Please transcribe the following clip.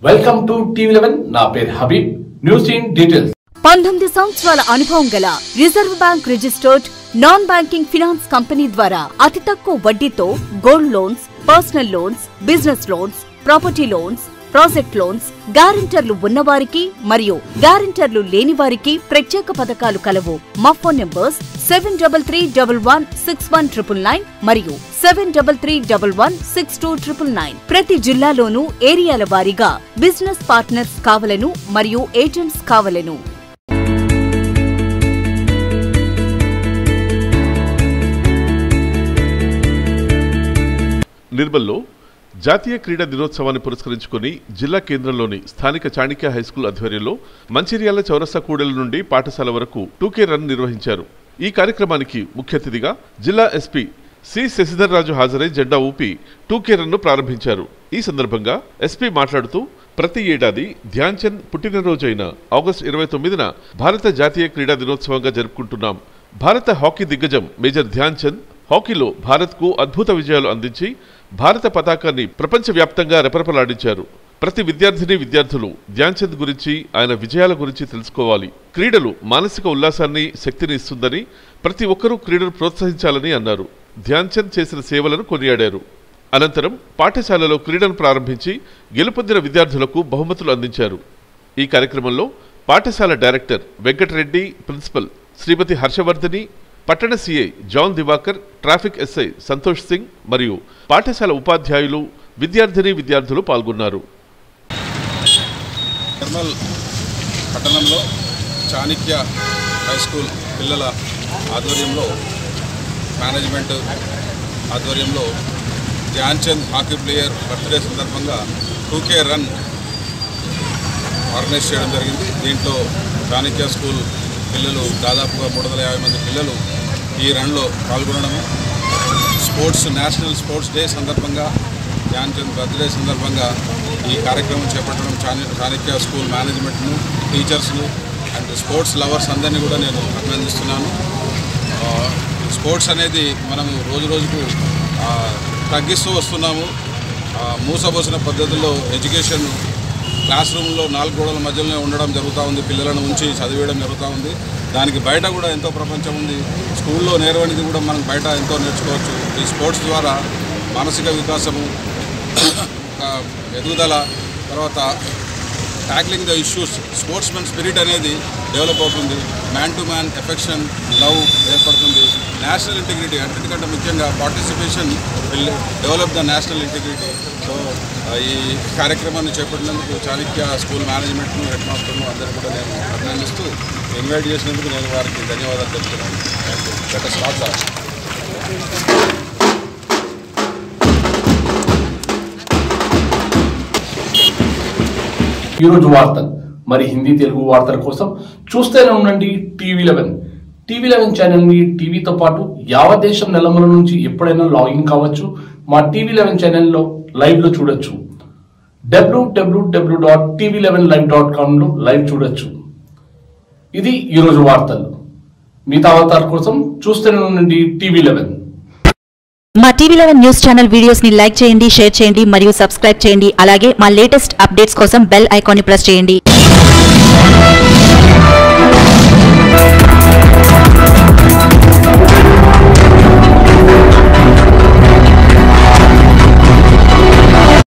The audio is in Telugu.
వెల్కమ్ టు టీవీ లెవెన్ నా పేరు హబీబ్ న్యూస్ ఇన్ డీటెయిల్స్ పంతొమ్మిది సంవత్సరాల అనుభవం గల reserve bank registered non banking finance company ద్వారా అతి తక్కువ వడ్డీతో gold loans personal loans business loans property loans project loans గ్యారెంటర్లు ఉన్నవారికి మరియు గ్యారెంటర్లు లేని వారికి ప్రత్యేక పథకాలు కలవు మా phone numbers seven double three double one six one triple nine మరియు seven double three double one six two triple nine ప్రతి జిల్లాలోనూ ఏరియాల వారీగా బిజినెస్ పార్ట్నర్స్ కావలను మరియు ఏజెంట్స్ కావలను నిర్మల్లో జాతీయ క్రీడా దినోత్సవాన్ని పురస్కరించుకొని జిల్లా కేంద్రంలోని స్థానిక చాణిక్య హైస్కూల్ ఆధ్వర్యంలో మంచిర్యాల చౌరస్తా కూడలి నుండి పాఠశాల వరకు టూకే రన్ నిర్వహించారు ఈ కార్యక్రమానికి ముఖ్య అతిథిగా జిల్లా ఎస్పీ సి శశిధర్ రాజు హాజరై జెండా ఊపి టూకే రన్ను ప్రారంభించారు ఈ సందర్భంగా ఎస్పీ మాట్లాడుతూ ప్రతి ఏడాది ధ్యాన్ చంద్ పుట్టినరోజు అయిన ఆగస్టు ఇరవై తొమ్మిదిన భారత జాతీయ క్రీడా దినోత్సవంగా జరుపుకుంటున్నాం భారత హాకీ దిగ్గజం మేజర్ ధ్యాన్ చంద్ హాకీలో భారత్కు అద్భుత విజయాలు అందించి భారత పతాకాన్ని ప్రపంచవ్యాప్తంగా రెపరెపలాడించారు ప్రతి విద్యార్థిని విద్యార్థులు ధ్యాన్ చంద్ గురించి ఆయన విజయాల గురించి తెలుసుకోవాలి క్రీడలు మానసిక ఉల్లాసాన్ని శక్తిని ఇస్తుందని ప్రతి ఒక్కరూ క్రీడలు ప్రోత్సహించాలని అన్నారు ధ్యాన్ చంద్ చేసిన సేవలను కొనియాడారు అనంతరం పాఠశాలలో క్రీడను ప్రారంభించి గెలుపొందిన విద్యార్థులకు బహుమతులు అందించారు ఈ కార్యక్రమంలో పాఠశాల డైరెక్టర్ వెంకటరెడ్డి ప్రిన్సిపల్ శ్రీమతి హర్షవర్ధని పట్టణ CI John Divakar traffic SI Santosh Singh మరియు పాఠశాల ఉపాధ్యాయులు విద్యార్థిని విద్యార్థులు పాల్గొన్నారు నిర్మల్ పట్టణంలో చాణిక్య హై స్కూల్ పిల్లల ఆధ్వర్యంలో మేనేజ్మెంట్ ఆధ్వర్యంలో Dhyan Chand hockey player birthday సందర్భంగా టూకే రన్ ఆర్గనైజ్ చేయడం జరిగింది దీంట్లో చాణిక్య స్కూల్ పిల్లలు దాదాపుగా మూడు వందల యాభై మంది పిల్లలు ఈ రన్లో పాల్గొనడము స్పోర్ట్స్ నేషనల్ స్పోర్ట్స్ డే సందర్భంగా ధ్యాన్ చంద్ బర్త్డే సందర్భంగా ఈ కార్యక్రమం చేపట్టడం చాణి చాణిక్య స్కూల్ మేనేజ్మెంట్ను టీచర్స్ను అండ్ స్పోర్ట్స్ లవర్స్ అందరినీ కూడా నేను అభినందిస్తున్నాను ఆ, స్పోర్ట్స్ అనేది మనము రోజు రోజుకు ఆ, తగ్గిస్తూ వస్తున్నాము ఆ, మూసబోసిన పద్ధతుల్లో ఎడ్యుకేషన్ క్లాస్ రూమ్లో నాలుగు గోడల మధ్యలోనే ఉండడం జరుగుతూ ఉంది పిల్లలను ఉంచి చదివేయడం జరుగుతూ ఉంది దానికి బయట కూడా ఎంతో ప్రపంచం ఉంది స్కూల్లో నేర్వనిది కూడా మనం బయట ఎంతో నేర్చుకోవచ్చు ఈ స్పోర్ట్స్ ద్వారా మానసిక వికాసము ఒక ఎదుగుదల తర్వాత tackling the issues sports men spirit అనేది డెవలప్ అవుతుంది man to man affection love ఏర్పడుతుంది నేషనల్ ఇంటిగ్రిటీ అన్నిటికంటే ముఖ్యంగా participation will develop the national integrity so ఆ, ఈ కార్యక్రమాన్ని చేపట్టినందుకు చాణక్య స్కూల్ మేనేజ్మెంట్ను హెడ్ మాస్టర్ను అందరూ కూడా నేను అభినందిస్తూ ఇన్వైట్ చేసినందుకు నేను వారికి ధన్యవాదాలు తెలుపుతున్నాను thank you let us start that. ఈరోజు వార్తలు మరి హిందీ తెలుగు వార్తల కోసం చూస్తూనే ఉండండి TV eleven TV eleven channel ని టీవీతో పాటు యావత్ దేశం నెలమల నుంచి ఎప్పుడైనా లాగిన్ కావచ్చు మా టీవీ లెవెన్ ఛానల్లో లైవ్ లో చూడొచ్చు డబ్ల్యూడబ్ల్యూడబ్ల్యూ dot TV eleven live dot com లో లైవ్ చూడొచ్చు ఇది ఈరోజు వార్తలు మిగతా వార్తల కోసం చూస్తూనే ఉండండి టీవీ లెవెన్ మా TV eleven news channel videos ని లైక్ చేయండి షేర్ చేయండి మరియు సబ్స్క్రైబ్ చేయండి అలాగే మా లేటెస్ట్ అప్డేట్స్ కోసం బెల్ ఐకాన్ ని ప్రెస్ చేయండి